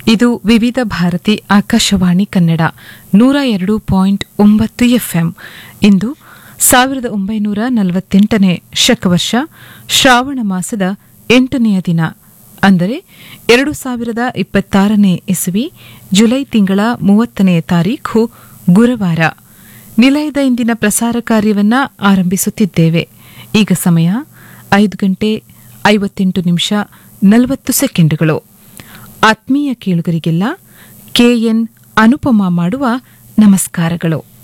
ಇದು ವಿವಿಧ ಭಾರತಿ ಆಕಾಶವಾಣಿ ಕನ್ನಡ ನೂರ ಎರಡು ಪಾಯಿಂಟ್ ಒಂಬತ್ತು ಎಫ್ಎಂ ಇಂದು ಸಾವಿರದ ಒಂಬೈನೂರ ನಲವತ್ತೆಂಟನೇ ಶಕವರ್ಷ ಶ್ರಾವಣ ಮಾಸದ ಎಂಟನೆಯ ದಿನ ಅಂದರೆ ಎರಡು ಸಾವಿರದ ಇಪ್ಪತ್ತಾರನೇ ಇಸವಿ ಜುಲೈ ತಿಂಗಳ ಮೂವತ್ತನೇ ತಾರೀಖು ಗುರುವಾರ ನಿಲಯದ ಇಂದಿನ ಪ್ರಸಾರ ಕಾರ್ಯವನ್ನ ಆರಂಭಿಸುತ್ತಿದ್ದೇವೆ ಈಗ ಸಮಯ ಐದು ಗಂಟೆ ಐವತ್ತೆಂಟು ನಿಮಿಷ ನಲವತ್ತು ಸೆಕೆಂಡುಗಳು ಆತ್ಮೀಯ ಕೇಳುಗರಿಗೆಲ್ಲ ಕೆಎನ್ ಅನುಪಮ ಮಾಡುವ ನಮಸ್ಕಾರಗಳು